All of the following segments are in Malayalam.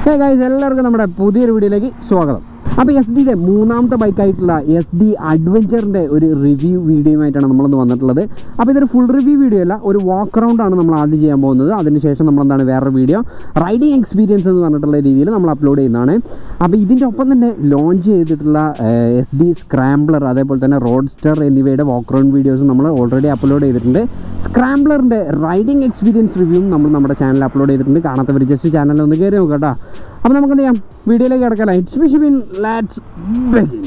ഹേ ഗൈസ് എല്ലാവർക്കും നമ്മുടെ പുതിയൊരു വീഡിയോയിലേക്ക് സ്വാഗതം അപ്പോൾ എസ് ഡിയുടെ മൂന്നാമത്തെ ബൈക്കായിട്ടുള്ള എസ് ഡി അഡ്വഞ്ചറിൻ്റെ ഒരു റിവ്യൂ വീഡിയോയുമായിട്ടാണ് നമ്മളിന്ന് വന്നിട്ടുള്ളത് അപ്പോൾ ഇതൊരു ഫുൾ റിവ്യൂ വീഡിയോ അല്ല ഒരു വാക്ക് അറൗണ്ട് ആണ് നമ്മൾ ആദ്യം ചെയ്യാൻ പോകുന്നത് അതിനുശേഷം നമ്മൾ എന്താണ് വേറൊരു വീഡിയോ റൈഡിങ് എക്സ്പീരിയൻസ് എന്ന് പറഞ്ഞിട്ടുള്ള രീതിയിൽ നമ്മൾ അപ്ലോഡ് ചെയ്യുന്നതാണ് അപ്പോൾ ഇതിൻ്റെ ഒപ്പം തന്നെ ലോഞ്ച് ചെയ്തിട്ടുള്ള എസ് ഡി സ്ക്രാംബ്ലർ അതേപോലെ തന്നെ റോഡ്സ്റ്റർ എന്നിവയുടെ വാക്ക് അറൗണ്ട് വീഡിയോസ് നമ്മൾ ഓൾറെഡി അപ്ലോഡ് ചെയ്തിട്ടുണ്ട് സ്ക്രാംബ്ലറിൻ്റെ റൈഡിങ് എക്സ്പീരിയൻസ് റിവ്യൂവും നമ്മൾ നമ്മുടെ ചാനൽ അപ്ലോഡ് ചെയ്തിട്ടുണ്ട് കാണാത്തവർ ജസ്റ്റ് ചാനലിൽ ഒന്ന് കയറി നോക്കാം കേട്ടോ അപ്പോൾ നമുക്ക് എന്ത് ചെയ്യാം വീഡിയോയിലേക്ക് കിടക്കാം ഇറ്റ്സ് മിഷിബിൻ let's begin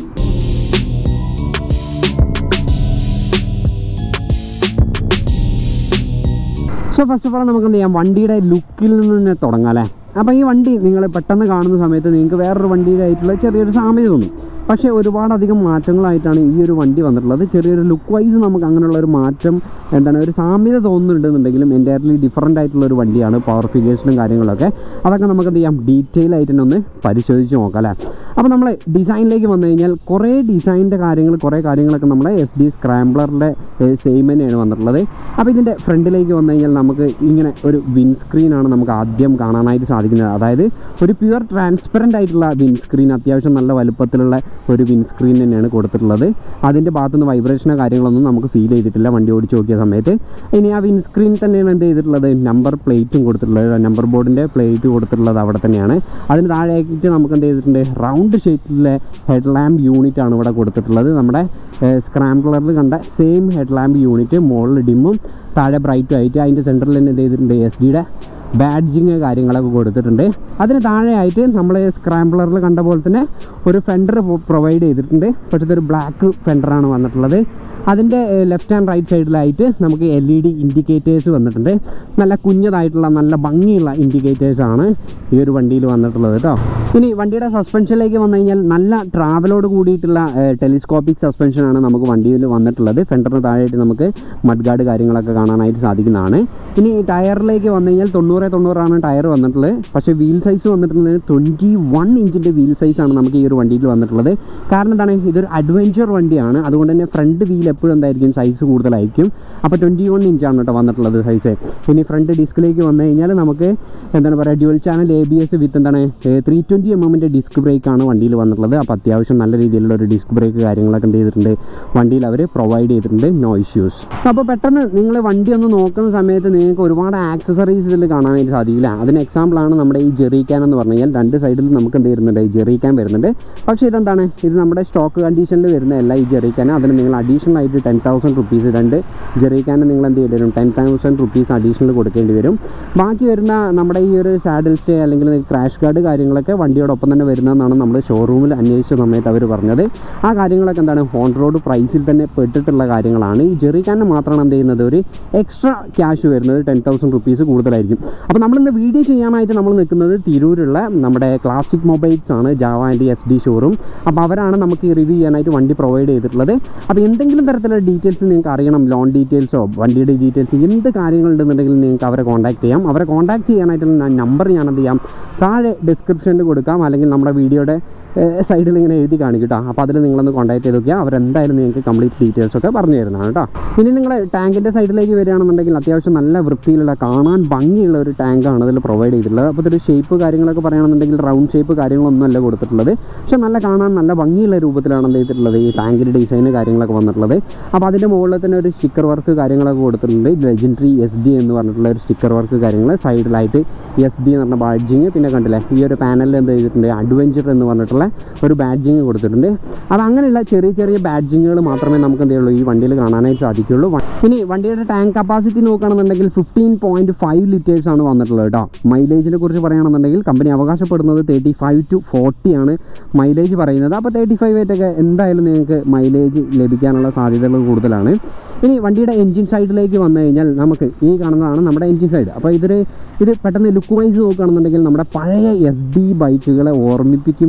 so first of all നമുക്ക് എന്ത് ചെയ്യാം വണ്ടിയുടെ ലുക്കിൽ നിന്ന് തന്നെ തുടങ്ങാം അല്ലേ അപ്പോൾ ഈ വണ്ടി നിങ്ങൾ പെട്ടെന്ന് കാണുന്ന സമയത്ത് നിങ്ങൾക്ക് വേറൊരു വണ്ടിയുടെ ആയിട്ടുള്ള ചെറിയൊരു സാമ്യത തോന്നും പക്ഷേ ഒരുപാടധികം മാറ്റങ്ങളായിട്ടാണ് ഈ ഒരു വണ്ടി വന്നിട്ടുള്ളത് ചെറിയൊരു ലുക്ക് വൈസ് നമുക്ക് അങ്ങനെയുള്ള ഒരു മാറ്റം എന്താണ് ഒരു സാമ്യത തോന്നുന്നുണ്ടെന്നുണ്ടെങ്കിലും എൻറ്റയർലി ഡിഫറൻ്റ് ആയിട്ടുള്ള ഒരു വണ്ടിയാണ് പവർ ഫിഗേഴ്സിനും കാര്യങ്ങളൊക്കെ അതൊക്കെ നമുക്ക് എന്ത് ചെയ്യാം ഡീറ്റെയിൽ ആയിട്ട് തന്നെ ഒന്ന് പരിശോധിച്ച് നോക്കാം അല്ലേ അപ്പോൾ നമ്മൾ ഡിസൈനിലേക്ക് വന്നു കഴിഞ്ഞാൽ കുറേ ഡിസൈനിൻ്റെ കാര്യങ്ങൾ കുറേ കാര്യങ്ങളൊക്കെ നമ്മുടെ എസ് ഡി സ്ക്രാംബ്ലറിൻ്റെ സെയിം തന്നെയാണ് വന്നിട്ടുള്ളത് അപ്പോൾ ഇതിൻ്റെ ഫ്രണ്ടിലേക്ക് വന്നു കഴിഞ്ഞാൽ നമുക്ക് ഇങ്ങനെ ഒരു വിൻസ്ക്രീനാണ് നമുക്ക് ആദ്യം കാണാനായിട്ട് സാധിക്കുന്നത് അതായത് ഒരു പ്യുവർ ട്രാൻസ്പെറൻ്റ് ആയിട്ടുള്ള വിൻസ്ക്രീൻ അത്യാവശ്യം നല്ല വലുപ്പത്തിലുള്ള ഒരു വിൻസ്ക്രീൻ തന്നെയാണ് കൊടുത്തിട്ടുള്ളത് അതിൻ്റെ ഭാഗത്തുനിന്ന് വൈബ്രേഷനോ കാര്യങ്ങളൊന്നും നമുക്ക് ഫീൽ ചെയ്തിട്ടില്ല വണ്ടി ഓടിച്ച് നോക്കിയ സമയത്ത് ഇനി ആ വിൻസ്ക്രീൻ തന്നെയാണ് എന്ത് ചെയ്തിട്ടുള്ളത് നമ്പർ പ്ലേറ്റും കൊടുത്തിട്ടുള്ളത് നമ്പർ ബോർഡിൻ്റെ പ്ലേറ്റ് കൊടുത്തിട്ടുള്ളത് അവിടെ തന്നെയാണ് അതിന് താഴെയായിട്ട് നമുക്ക് എന്ത് ചെയ്തിട്ടുണ്ട് റൗണ്ട് ഷേപ്പിലെ ഹെഡ് ലാമ്പ് യൂണിറ്റ് ആണ് ഇവിടെ കൊടുത്തിട്ടുള്ളത് നമ്മുടെ സ്ക്രാംബ്ലറിൽ കണ്ട സെയിം ഹെഡ് ലാമ്പ് യൂണിറ്റ് മുകളിൽ ഡിമ്മും താഴെ ബ്രൈറ്റും ആയിട്ട് അതിൻ്റെ സെൻറ്ററിൽ തന്നെ എന്ത് ചെയ്തിട്ടുണ്ട് എസ് ഡിയുടെ ബാഡ്ജിങ് കാര്യങ്ങളൊക്കെ കൊടുത്തിട്ടുണ്ട് അതിന് താഴെയായിട്ട് നമ്മൾ സ്ക്രാംബ്ലറിൽ കണ്ട പോലെ തന്നെ ഒരു ഫെൻഡർ പ്രൊവൈഡ് ചെയ്തിട്ടുണ്ട് പക്ഷേ ഇതൊരു ബ്ലാക്ക് ഫെൻഡറാണ് വന്നിട്ടുള്ളത് അതിൻ്റെ ലെഫ്റ്റ് ആൻഡ് റൈറ്റ് സൈഡിലായിട്ട് നമുക്ക് എൽ ഇ ഡി ഇൻഡിക്കേറ്റേഴ്സ് വന്നിട്ടുണ്ട് നല്ല കുഞ്ഞതായിട്ടുള്ള നല്ല ഭംഗിയുള്ള ഇൻഡിക്കേറ്റേഴ്സാണ് ഈ ഒരു വണ്ടിയിൽ വന്നിട്ടുള്ളത് കേട്ടോ ഇനി വണ്ടിയുടെ സസ്പെൻഷനിലേക്ക് വന്നു കഴിഞ്ഞാൽ നല്ല ട്രാവലോട് കൂടിയിട്ടുള്ള ടെലിസ്കോപ്പിക് സസ്പെൻഷനാണ് നമുക്ക് വണ്ടിയിൽ വന്നിട്ടുള്ളത് ഫെൻഡറിന് താഴെയായിട്ട് നമുക്ക് മഡ് ഗാർഡ് കാര്യങ്ങളൊക്കെ കാണാനായിട്ട് സാധിക്കുന്നതാണ് ഇനി ടയറിലേക്ക് വന്നു കഴിഞ്ഞാൽ തൊണ്ണൂറ് തൊണ്ണൂറാണ് ടയർ വന്നിട്ടുള്ളത് പക്ഷേ വീൽ സൈസ് വന്നിട്ടുള്ളത് ട്വൻറ്റി വൺ ഇഞ്ചിൻ്റെ വീൽ സൈസാണ് നമുക്ക് ഈ ഒരു വണ്ടിയിൽ വന്നിട്ടുള്ളത് കാരണം എന്താണ് ഇതൊരു അഡ്വഞ്ചർ വണ്ടിയാണ് അതുകൊണ്ട് തന്നെ ഫ്രണ്ട് വീൽ എപ്പോഴും എന്തായിരിക്കും സൈസ് കൂടുതലായിരിക്കും അപ്പോൾ ട്വൻറ്റി വൺ ഇഞ്ചാണ് കേട്ടോ വന്നിട്ടുള്ളത് സൈസ് ഇനി ഫ്രണ്ട് ഡിസ്കിലേക്ക് വന്നു കഴിഞ്ഞാൽ നമുക്ക് എന്താണ് പറയുക dual channel A B S with എന്താണ് ത്രീ ട്വൻറ്റി എം എമ്മിൻ്റെ ഡിസ്ക് ബ്രേക്കാണ് വണ്ടിയിൽ വന്നിട്ടുള്ളത് അപ്പോൾ അത്യാവശ്യം നല്ല രീതിയിലുള്ള ഒരു ഡിസ്ക് ബ്രേക്ക് കാര്യങ്ങളൊക്കെ എന്ത് ചെയ്തിട്ടുണ്ട് വണ്ടിയിൽ അവർ പ്രൊവൈഡ് ചെയ്തിട്ടുണ്ട് നോ ഇഷ്യൂസ് അപ്പോൾ പെട്ടെന്ന് നിങ്ങൾ വണ്ടി ഒന്ന് നോക്കുന്ന സമയത്ത് നിങ്ങൾക്ക് ഒരുപാട് ആക്സസറീസ് ഇതിൽ കാണാനായിട്ട് സാധിക്കില്ല അതിന് എക്സാമ്പിളാണ് നമ്മുടെ ഈ ജെറി ക്യാൻ എന്ന് പറഞ്ഞു കഴിഞ്ഞാൽ രണ്ട് സൈഡിൽ നമുക്ക് എന്ത് വരുന്നുണ്ട് ഈ ജെറി ക്യാൻ വരുന്നുണ്ട് പക്ഷേ ഇതെന്താണ് ഇത് നമ്മുടെ സ്റ്റോക്ക് കണ്ടീഷനിൽ വരുന്നതല്ല ഈ ജെറി ക്യാൻ അതിന് നിങ്ങൾ അഡീഷണൽ ആയിട്ട് ടെൻ തൗസൻഡ് റുപ്പീസ് രണ്ട് ജെറി ക്യാൻ നിങ്ങൾ എന്ത് ചെയ്യേണ്ടി വരും ടെൻ തൗസൻഡ് റുപ്പീസ് അഡീഷണൽ കൊടുക്കേണ്ടി വരും ബാക്കി വരുന്ന നമ്മുടെ ഈ ഒരു സാഡിൽ സ്റ്റേ അല്ലെങ്കിൽ ക്രാഷ് ഗാർഡ് കാര്യങ്ങളൊക്കെ വണ്ടിയോടൊപ്പം തന്നെ വരുന്നതെന്നാണ് നമ്മൾ ഷോറൂമിൽ അന്വേഷിച്ച സമയത്ത് അവർ പറഞ്ഞത് ആ കാര്യങ്ങളൊക്കെ എന്താണ് ഓൺ റോഡ് പ്രൈസിൽ തന്നെ പെട്ടിട്ടുള്ള കാര്യങ്ങളാണ് ഈ ജെറി ക്യാന് മാത്രമാണ് എന്ത് ചെയ്യുന്നത് ഒരു എക്സ്ട്രാ ക്യാഷ് വരുന്നത് ടെൻ തൗസൻഡ് റുപ്പീസ് കൂടുതലായിരിക്കും അപ്പോൾ നമ്മളിന്ന് വീഡിയോ ചെയ്യാനായിട്ട് നമ്മൾ നിൽക്കുന്നത് തിരൂരുള്ള നമ്മുടെ ക്ലാസിക് മൊബൈൽസ് ആണ് Jawa and Yezdi showroom അപ്പോൾ അവരാണ് നമുക്ക് ഈ റിവ്യൂ ചെയ്യാനായിട്ട് വണ്ടി പ്രൊവൈഡ് ചെയ്തിട്ടുള്ളത് അപ്പോൾ എന്തെങ്കിലും തരത്തിലുള്ള ഡീറ്റെയിൽസ് നിങ്ങൾക്ക് അറിയണം ലോൺ ഡീറ്റെയിൽസോ വണ്ടിയുടെ ഡീറ്റെയിൽസ് എന്ത് കാര്യങ്ങളുണ്ടെന്നുണ്ടെങ്കിൽ നിങ്ങൾക്ക് അവരെ കോൺടാക്ട് ചെയ്യാം അവരെ കോൺടാക്ട് ചെയ്യാനായിട്ടുള്ള നമ്പർ ഞാൻ എന്ത് ചെയ്യാം താഴെ ഡിസ്ക്രിപ്ഷനിൽ കൊടുക്കാം അല്ലെങ്കിൽ നമ്മുടെ വീഡിയോയുടെ സൈഡിൽ ഇങ്ങനെ എഴുതി കാണിക്കും കേട്ടോ അപ്പോൾ അതിൽ നിങ്ങളൊന്ന് കോൺടാക്ട് ചെയ്ത് നോക്കിയാൽ അവരെന്തായാലും നിങ്ങൾക്ക് കംപ്ലീറ്റ് ഡീറ്റെയിൽസ് ഒക്കെ പറഞ്ഞു തരുന്നതാണ് കേട്ടോ ഇനി നിങ്ങൾ ടാങ്കിൻ്റെ സൈഡിലേക്ക് വരികയാണെന്നുണ്ടെങ്കിൽ അത്യാവശ്യം നല്ല വൃത്തിയിലുള്ള കാണാൻ ഭംഗിയുള്ള ഒരു ടാങ്കാണ് ഇതിൽ പ്രൊവൈഡ് ചെയ്തിട്ടുള്ളത് അപ്പോൾ ഇതൊരു ഷേപ്പ് കാര്യങ്ങളൊക്കെ പറയുകയാണെന്നുണ്ടെങ്കിൽ റൗണ്ട് ഷേപ്പ് കാര്യങ്ങളൊന്നും അല്ല കൊടുത്തിട്ടുള്ളത് പക്ഷേ നല്ല കാണാൻ നല്ല ഭംഗിയുള്ള രൂപത്തിലാണ് എന്ത് ചെയ്തിട്ടുള്ളത് ഈ ടാങ്കിൻ്റെ ഡിസൈൻ കാര്യങ്ങളൊക്കെ വന്നിട്ടുള്ളത് അപ്പോൾ അതിൻ്റെ മുകളിൽ തന്നെ ഒരു സ്റ്റിക്കർ വർക്ക് കാര്യങ്ങളൊക്കെ കൊടുത്തിട്ടുണ്ട് ലെജൻഡറി എസ് ഡി എന്ന് പറഞ്ഞിട്ടുള്ള ഒരു സ്റ്റിക്കർ വർക്ക് കാര്യങ്ങൾ സൈഡിലായിട്ട് എസ് ഡി എന്ന് പറഞ്ഞ ബാഡ്ജിങ് പിന്നെ കണ്ടില്ലേ ഈ ഒരു പാനലിൽ എന്ത് ചെയ്തിട്ടുണ്ട് അഡ്വഞ്ചർ എന്ന് പറഞ്ഞിട്ടുള്ള ഒരു ബാഡ്ജിങ് കൊടുത്തിട്ടുണ്ട് അത് അങ്ങനെയുള്ള ചെറിയ ചെറിയ ബാഡ്ജിങ്ങുകൾ മാത്രമേ നമുക്ക് എന്ത് ചെയ്യുള്ളൂ ഈ വണ്ടിയിൽ കാണാനായിട്ട് സാധിക്കുള്ളൂ വ- ഇനി വണ്ടിയുടെ ടാങ്ക് കപ്പാസിറ്റി നോക്കുകയാണെന്നുണ്ടെങ്കിൽ ഫിഫ്റ്റീൻ പോയിൻറ്റ് ഫൈവ് ലിറ്റേഴ്സ് ആണ് വന്നിട്ടുള്ളത് കേട്ടോ മൈലേജിനെ കുറിച്ച് പറയുകയാണെന്നുണ്ടെങ്കിൽ കമ്പനി അവകാശപ്പെടുന്നത് തേർട്ടി ഫൈവ് ടു ഫോർട്ടി ആണ് മൈലേജ് പറയുന്നത് അപ്പോൾ തേർട്ടി ഫൈവ് ആയിട്ടൊക്കെ എന്തായാലും നിങ്ങൾക്ക് മൈലേജ് ലഭിക്കാനുള്ള സാധ്യതകൾ കൂടുതലാണ് ഇനി വണ്ടിയുടെ എൻജിൻ സൈഡിലേക്ക് വന്നു കഴിഞ്ഞാൽ നമുക്ക് ഈ കാണുന്നതാണ് നമ്മുടെ എൻജിൻ സൈഡ് അപ്പോൾ ഇതൊരു ഇത് പെട്ടെന്ന് ലുക്ക് വൈസ് നോക്കുകയാണെന്നുണ്ടെങ്കിൽ നമ്മുടെ പഴയ എസ് ഡി ബൈക്കുകളെ ഓർമ്മിപ്പിക്കും വിധത്തിലുള്ള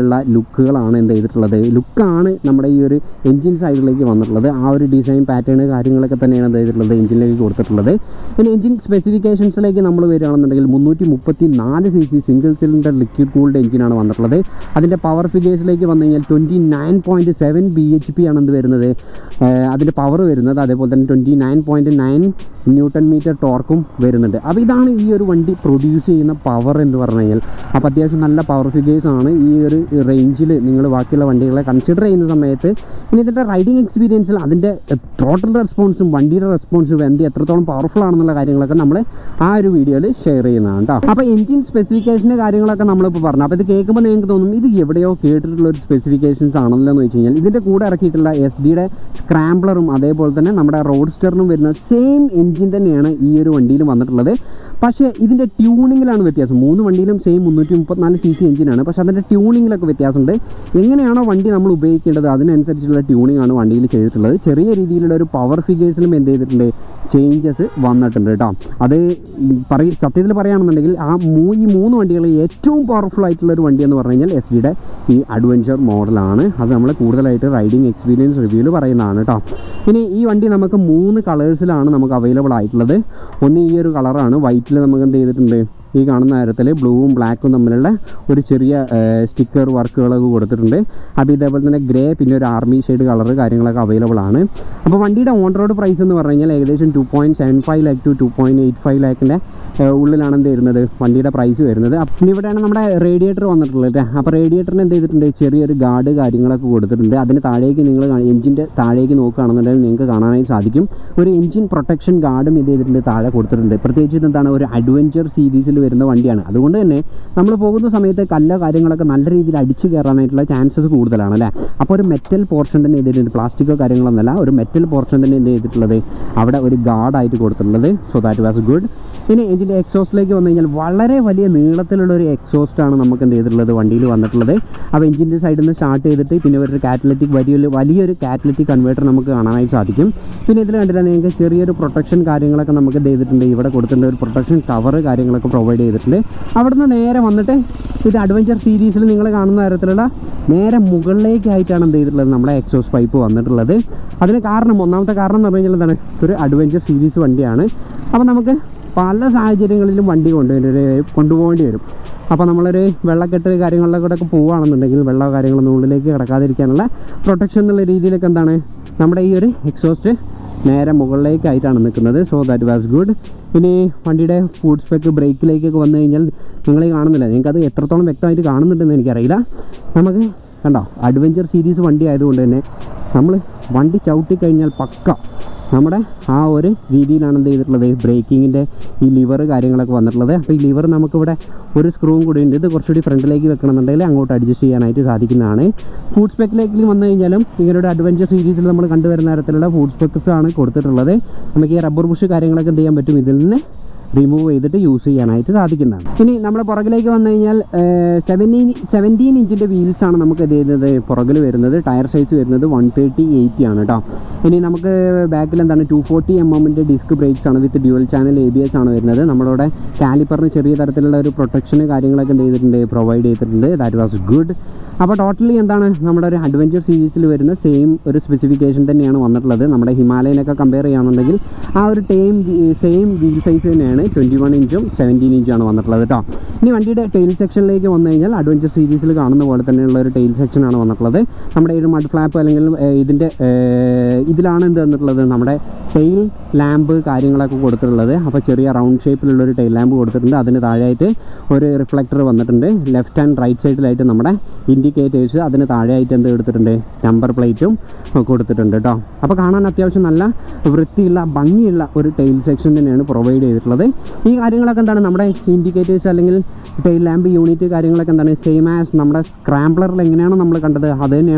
രീതിയിലുള്ള ലുക്കുകളാണ് എന്ത് ചെയ്തിട്ടുള്ളത് ലുക്കാണ് നമ്മുടെ ഈ ഒരു എൻജിൻ സൈഡിലേക്ക് വന്നിട്ടുള്ളത് ആ ഒരു ഡിസൈൻ പാറ്റേൺ കാര്യങ്ങളൊക്കെ തന്നെയാണ് എന്ത് ചെയ്തിട്ടുള്ളത് എഞ്ചിനിലേക്ക് കൊടുത്തിട്ടുള്ളത് ഇനി എഞ്ചിൻ സ്പെസിഫിക്കേഷൻസിലേക്ക് നമ്മൾ വരികയാണെന്നുണ്ടെങ്കിൽ മുന്നൂറ്റി മുപ്പത്തി നാല് C C single cylinder liquid cooled എഞ്ചിനാണ് വന്നിട്ടുള്ളത് അതിൻ്റെ പവർ ഫിഗേഴ്സിലേക്ക് വന്നു കഴിഞ്ഞാൽ twenty nine point seven B H P ആണ് എന്ത് വരുന്നത് ഏഹ് അതിൻ്റെ പവർ വരുന്നത് അതേപോലെ തന്നെ twenty nine point nine newton metre ടോർക്കും വരുന്നുണ്ട് അപ്പോൾ ഇതാണ് ഈ ഒരു വണ്ടി പ്രൊഡ്യൂസ് ചെയ്യുന്ന പവർ എന്ന് പറഞ്ഞു കഴിഞ്ഞാൽ അപ്പോൾ അത്യാവശ്യം നല്ല പവർ ഫിഗേഴ്സ് ആണ് ഈ ഒരു റേഞ്ചിൽ നിങ്ങൾ ബാക്കിയുള്ള വണ്ടികളെ കൺസിഡർ ചെയ്യുന്ന സമയത്ത് ഇനി ഇതിൻ്റെ റൈഡിങ് എക്സ്പീരിയൻസിൽ അതിൻ്റെ ടോട്ടൽ റെസ്പോൺസും വണ്ടിയുടെ റെസ്പോൺസും വണ്ടി എത്രത്തോളം പവർഫുൾ ആണെന്നുള്ള കാര്യങ്ങളൊക്കെ നമ്മൾ ആ ഒരു വീഡിയോയിൽ ഷെയർ ചെയ്യുന്നതാണ് കേട്ടോ അപ്പോൾ എഞ്ചിൻ സ്പെസിഫിക്കേഷൻ്റെ കാര്യങ്ങളൊക്കെ നമ്മളിപ്പോൾ പറഞ്ഞു അപ്പോൾ ഇത് കേൾക്കുമ്പോൾ നിങ്ങൾക്ക് തോന്നും ഇത് എവിടെയോ കേട്ടിട്ടുള്ള ഒരു സ്പെസിഫിക്കേഷൻസ് ആണല്ലോ എന്ന് വെച്ച് കഴിഞ്ഞാൽ ഇതിൻ്റെ കൂടെ ഇറക്കിയിട്ടുള്ള എസ് ഡിയുടെ സ്ക്രാംബ്ലറും അതേപോലെ തന്നെ നമ്മുടെ റോഡ്സ്റ്ററിനും വരുന്ന സെയിം എഞ്ചിൻ തന്നെയാണ് ഈ ഒരു വണ്ടിയിൽ വന്നിട്ടുള്ളത് പക്ഷേ ഇതിൻ്റെ ട്യൂണിങ്ങിലാണ് വ്യത്യാസം മൂന്ന് വണ്ടിയിലും സെയിം മുന്നൂറ്റി മുപ്പത്തിനാല് സി സി എഞ്ചിനാണ് പക്ഷേ അതിൻ്റെ ട്യൂണിങ്ങിലൊക്കെ വ്യത്യാസമുണ്ട് എങ്ങനെയാണോ വണ്ടി നമ്മൾ ഉപയോഗിക്കേണ്ടത് അതിനനുസരിച്ചുള്ള ട്യൂണിംഗ് ആണ് വണ്ടിയിൽ ചെയ്തിട്ടുള്ളത് ചെറിയ രീതിയിലുള്ള ഒരു പവർ ഫിഗേഴ്സിലും എന്ത് ചെയ്തിട്ടുണ്ട് ചേഞ്ചസ് വന്നിട്ടുണ്ട് കേട്ടോ അത് ഈ പറയ സത്യത്തിൽ പറയുകയാണെന്നുണ്ടെങ്കിൽ ആ മൂ ഈ മൂന്ന് വണ്ടികളിൽ ഏറ്റവും പവർഫുൾ ആയിട്ടുള്ള ഒരു വണ്ടി എന്ന് പറഞ്ഞു കഴിഞ്ഞാൽ എസ് ഡിയുടെ ഈ അഡ്വഞ്ചർ മോഡലാണ് അത് നമ്മൾ കൂടുതലായിട്ട് റൈഡിങ് എക്സ്പീരിയൻസ് റിവ്യൂവിൽ പറയുന്നതാണ് കേട്ടോ ഇനി ഈ വണ്ടി നമുക്ക് മൂന്ന് കളേഴ്സിലാണ് നമുക്ക് അവൈലബിൾ ആയിട്ടുള്ളത് ഒന്ന് ഈ ഒരു കളറാണ് വൈറ്റിൽ നമുക്ക് എന്ത് ചെയ്തിട്ടുണ്ട് ഈ കാണുന്ന തരത്തിൽ ബ്ലൂവും ബ്ലാക്കും തമ്മിലുള്ള ഒരു ചെറിയ സ്റ്റിക്കർ വർക്കുകളൊക്കെ കൊടുത്തിട്ടുണ്ട് അപ്പോൾ ഇതേപോലെ തന്നെ ഗ്രേ പിന്നെ ഒരു ആർമി ഷെയ്ഡ് കളർ കാര്യങ്ങളൊക്കെ അവൈലബിൾ ആണ് അപ്പോൾ വണ്ടിയുടെ ഓൺ റോഡ് പ്രൈസ് എന്ന് പറഞ്ഞു കഴിഞ്ഞാൽ ഏകദേശം two point seven five lakh to two point eight five ലാക്കിൻ്റെ ഉള്ളിലാണ് എന്ത് വരുന്നത് വണ്ടിയുടെ പ്രൈസ് വരുന്നത് അപ്പം ഇവിടെയാണ് നമ്മുടെ റേഡിയേറ്റർ വന്നിട്ടുള്ളത് അപ്പോൾ റേഡിയേറ്ററിന് എന്ത് ചെയ്തിട്ടുണ്ട് ചെറിയൊരു ഗാർഡ് കാര്യങ്ങളൊക്കെ കൊടുത്തിട്ടുണ്ട് അതിന് താഴേക്ക് നിങ്ങൾ എഞ്ചിൻ്റെ താഴേക്ക് നോക്കുകയാണെന്നുണ്ടെങ്കിൽ നിങ്ങൾക്ക് കാണാനായി സാധിക്കും ഒരു എഞ്ചിൻ പ്രൊട്ടക്ഷൻ ഗാർഡും ഇത് ചെയ്തിട്ടുണ്ട് താഴെ കൊടുത്തിട്ടുണ്ട് പ്രത്യേകിച്ച് എന്താണ് ഒരു അഡ്വഞ്ചർ സീരീസിൽ വരുന്ന വണ്ടിയാണ് അതുകൊണ്ട് തന്നെ നമ്മൾ പോകുന്ന സമയത്ത് കല്ലോ കാര്യങ്ങളൊക്കെ നല്ല രീതിയിൽ അടിച്ചു കയറാനായിട്ടുള്ള ചാൻസസ് കൂടുതലാണ് അല്ലേ അപ്പോൾ ഒരു മെറ്റൽ പോർഷൻ തന്നെ എന്ത് ചെയ്തിട്ടുണ്ട് പ്ലാസ്റ്റിക്കോ കാര്യങ്ങളൊന്നുമല്ല ഒരു മെറ്റൽ പോർഷൻ തന്നെ എന്ത് ചെയ്തിട്ടുള്ളത് അവിടെ ഒരു ഗാർഡായിട്ട് കൊടുത്തിട്ടുള്ളത് സോ ദാറ്റ് വാസ് ഗുഡ് ഇനി ഇതിൻ്റെ എക്സോസ്റ്റിലേക്ക് വന്നു കഴിഞ്ഞാൽ വളരെ വലിയ നീളത്തിലുള്ള ഒരു എക്സോസ്റ്റാണ് നമുക്ക് എന്ത് ചെയ്തിട്ടുള്ളത് വണ്ടിയിൽ വന്നിട്ടുള്ളത് അപ്പോൾ എഞ്ചിൻ്റെ സൈഡിൽ നിന്ന് സ്റ്റാർട്ട് ചെയ്തിട്ട് പിന്നെ ഒരു കാറ്റലറ്റിക് വലിയൊരു വലിയൊരു കാറ്റലറ്റിക് കൺവേർട്ടർ നമുക്ക് കാണാനായിട്ട് സാധിക്കും പിന്നെ ഇതിൽ കണ്ടില്ല നിങ്ങൾക്ക് ചെറിയൊരു പ്രൊട്ടക്ഷൻ കാര്യങ്ങളൊക്കെ നമുക്ക് എന്ത് ചെയ്തിട്ടുണ്ട് ഇവിടെ കൊടുത്തിട്ടുണ്ട് ഒരു പ്രൊട്ടക്ഷൻ കവർ കാര്യങ്ങളൊക്കെ പ്രൊവൈഡ് ചെയ്തിട്ടുണ്ട് അവിടുന്ന് നേരെ വന്നിട്ട് ഇത് അഡ്വഞ്ചർ സീരീസിൽ നിങ്ങൾ കാണുന്ന തരത്തിലുള്ള നേരെ മുകളിലേക്കായിട്ടാണ് എന്ത് ചെയ്തിട്ടുള്ളത് നമ്മുടെ എക്സോസ് പൈപ്പ് വന്നിട്ടുള്ളത് അതിന് കാരണം ഒന്നാമത്തെ കാരണം എന്ന് പറഞ്ഞു കഴിഞ്ഞാൽ എന്താണ് ഒരു അഡ്വഞ്ചർ സീരീസ് വണ്ടിയാണ് അപ്പോൾ നമുക്ക് പല സാഹചര്യങ്ങളിലും വണ്ടി കൊണ്ടുവരും കൊണ്ടുപോകേണ്ടി വരും അപ്പോൾ നമ്മളൊരു വെള്ളക്കെട്ട് കാര്യങ്ങളിലൊക്കെ കൂടെ ഒക്കെ പോവുകയാണെന്നുണ്ടെങ്കിൽ വെള്ളമോ കാര്യങ്ങളൊന്നും ഉള്ളിലേക്ക് കിടക്കാതിരിക്കാനുള്ള പ്രൊട്ടക്ഷൻ എന്നുള്ള രീതിയിലൊക്കെ എന്താണ് നമ്മുടെ ഈ ഒരു എക്സോസ്റ്റ് നേരെ മുകളിലേക്കായിട്ടാണ് നിൽക്കുന്നത് സോ ദാറ്റ് വാസ് ഗുഡ് ഇനി വണ്ടിയുടെ ഫുഡ് സ്പെക്ക് ബ്രേക്കിലേക്കൊക്കെ വന്നു കഴിഞ്ഞാൽ നിങ്ങൾ ഈ കാണുന്നില്ല നിങ്ങൾക്കത് എത്രത്തോളം വ്യക്തമായിട്ട് കാണുന്നുണ്ടെന്ന് എനിക്കറിയില്ല നമുക്ക് കണ്ടോ അഡ്വഞ്ചർ സീരീസ് വണ്ടി ആയതുകൊണ്ട് തന്നെ നമ്മൾ വണ്ടി ചവിട്ടി കഴിഞ്ഞാൽ പക്ക നമ്മുടെ ആ ഒരു രീതിയിലാണ് എന്ത് ചെയ്തിട്ടുള്ളത് ബ്രേക്കിങ്ങിൻ്റെ ഈ ലിവർ കാര്യങ്ങളൊക്കെ വന്നിട്ടുള്ളത് അപ്പോൾ ഈ ലിവർ നമുക്കിവിടെ ഒരു സ്ക്രൂവും കൂടി ഉണ്ട് ഇത് കുറച്ചുകൂടി ഫ്രണ്ടിലേക്ക് വെക്കണമെന്നുണ്ടെങ്കിൽ അങ്ങോട്ട് അഡ്ജസ്റ്റ് ചെയ്യാനായിട്ട് സാധിക്കുന്നതാണ് ഫുഡ് സ്പെക്കിലേക്ക് വന്നു കഴിഞ്ഞാലും ഇങ്ങനെ ഒരു അഡ്വഞ്ചർ സീരീസിൽ നമ്മൾ കണ്ടുവരുന്ന തരത്തിലുള്ള ഫുഡ് സ്പെക്സ് ആണ് കൊടുത്തിട്ടുള്ളത് നമുക്ക് ഈ റബ്ബർ ബുഷ് കാര്യങ്ങളൊക്കെ എന്ത് ചെയ്യാൻ പറ്റും ഇതിൽ നിന്ന് റിമൂവ് ചെയ്തിട്ട് യൂസ് ചെയ്യാനായിട്ട് സാധിക്കുന്നതാണ് ഇനി നമ്മൾ പുറകിലേക്ക് വന്നു കഴിഞ്ഞാൽ സെവൻറ്റീൻ സെവൻറ്റീൻ ഇഞ്ചിൻ്റെ വീൽസ് ആണ് നമുക്ക് ഇത് ചെയ്യുന്നത് പുറകിൽ വരുന്നത് ടയർ സൈസ് വരുന്നത് വൺ തേർട്ടി എയ്റ്റി ആണ് കേട്ടോ ഇനി നമുക്ക് ബാക്കിൽ എന്താണ് ടു ഫോർട്ടി എം എമ്മിൻ്റെ ഡിസ്ക് ബ്രേക്സ് ആണ് with dual channel A B S ആണ് വരുന്നത് നമ്മളുടെ കാലിപ്പറിന് ചെറിയ തരത്തിലുള്ള ഒരു പ്രൊട്ടക്ഷന് കാര്യങ്ങളൊക്കെ എന്ത് ചെയ്തിട്ടുണ്ട് പ്രൊവൈഡ് ചെയ്തിട്ടുണ്ട് ദാറ്റ് വാസ് ഗുഡ് അപ്പോൾ ടോട്ടലി എന്താണ് നമ്മുടെ ഒരു അഡ്വഞ്ചർ സീരീസിൽ വരുന്ന സെയിം ഒരു സ്പെസിഫിക്കേഷൻ തന്നെയാണ് വന്നിട്ടുള്ളത് നമ്മുടെ ഹിമാലയനൊക്കെ കമ്പയർ ചെയ്യുകയാണെന്നുണ്ടെങ്കിൽ ആ ഒരു ടൈം സെയിം വീൽ സൈസ് തന്നെയാണ് ട്വൻറ്റി വൺ ഇഞ്ചും സെവൻറ്റീൻ ഇഞ്ചുമാണ് വന്നിട്ടുള്ളത് കേട്ടോ ഇനി വണ്ടിയുടെ ടെയിൽ സെക്ഷനിലേക്ക് വന്നു കഴിഞ്ഞാൽ അഡ്വഞ്ചർ സീരീസിൽ കാണുന്ന പോലെ തന്നെയുള്ള ഒരു ടെയിൽ സെക്ഷനാണ് വന്നിട്ടുള്ളത് നമ്മുടെ ഈ ഒരു മഡ് ഫ്ലാപ്പ് അല്ലെങ്കിൽ ഏഹ്, ഇതിൻ്റെ ഏഹ്, ഇതിലാണ് എന്ത് വന്നിട്ടുള്ളത് നമ്മുടെ ടെയിൽ ലാമ്പ് കാര്യങ്ങളൊക്കെ കൊടുത്തിട്ടുള്ളത് അപ്പോൾ ചെറിയ റൗണ്ട് ഷേപ്പിലുള്ള ഒരു ടെയിൽ ലാമ്പ് കൊടുത്തിട്ടുണ്ട് അതിന് താഴെയായിട്ട് ഒരു റിഫ്ലക്ടർ വന്നിട്ടുണ്ട് ലെഫ്റ്റ് ആൻഡ് റൈറ്റ് സൈഡിലായിട്ട് നമ്മുടെ ഇൻഡിക്കേറ്റേഴ്സ് അതിന് താഴെയായിട്ട് എന്ത് എടുത്തിട്ടുണ്ട് നമ്പർ പ്ലേറ്റും കൊടുത്തിട്ടുണ്ട് കേട്ടോ അപ്പോൾ കാണാൻ അത്യാവശ്യം നല്ല വൃത്തിയുള്ള ഭംഗിയുള്ള ഒരു ടെയിൽ സെക്ഷൻ തന്നെയാണ് പ്രൊവൈഡ് ചെയ്തിട്ടുള്ളത് ഈ കാര്യങ്ങളൊക്കെ എന്താണ് നമ്മുടെ ഇൻഡിക്കേറ്റേഴ്സ് അല്ലെങ്കിൽ ടെയിൽ ലാമ്പ് യൂണിറ്റ് കാര്യങ്ങളൊക്കെ എന്താണ് സെയിം ആസ് നമ്മുടെ സ്ക്രാംബ്ലറിൽ എങ്ങനെയാണോ നമ്മൾ കണ്ടത് അത് തന്നെയാണ്